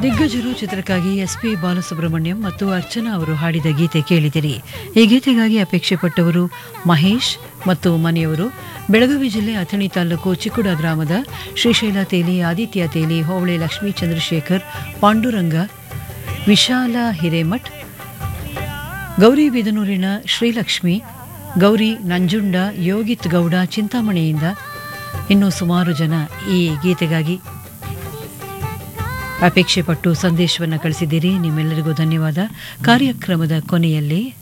ದಿಗ್ಗಜರು ಚಿತ್ರಕ್ಕಾಗಿ S P Balasubrahmanyam ಮತ್ತು ಅರ್ಚನಾ ಅವರು ಹಾಡಿದ ಗೀತೆ ಕೇಳಿದಿರಿ ಈ ಗೀತೆಗಾಗಿ ಅಪೇಕ್ಷೆ ಪಟ್ಟವರು ಮಹೇಶ್ ಮತ್ತು ಮನೆಯವರು ಬೆಳಗಾವಿ ಜಿಲ್ಲೆ ಅಥಣಿ ತಾಲೂಕು ಚಿಕ್ಕುಡ ಗ್ರಾಮದ ಶ್ರೀಶೈಲ ತೇಲಿ ಆದಿತ್ಯ ತೇಲಿ ಹೋಬಳಿ ಲಕ್ಷ್ಮೀ ಚಂದ್ರಶೇಖರ್ ಪಾಂಡುರಂಗ ವಿಶಾಲ ಹಿರೇಮಠ್ ಗೌರಿಬಿದನೂರಿನ ಶ್ರೀಲಕ್ಷ್ಮಿ ಗೌರಿ ನಂಜುಂಡ ಯೋಗಿತ್ ಗೌಡ ಚಿಂತಾಮಣಿಯಿಂದ ಇನ್ನೂ ಸುಮಾರು ಜನ ಈ ಗೀತೆಗಾಗಿ ಅಪೇಕ್ಷೆ ಪಟ್ಟು ಸಂದೇಶವನ್ನು ಕಳಿಸಿದ್ದೀರಿ ನಿಮ್ಮೆಲ್ಲರಿಗೂ ಧನ್ಯವಾದ ಕಾರ್ಯಕ್ರಮದ ಕೊನೆಯಲ್ಲಿ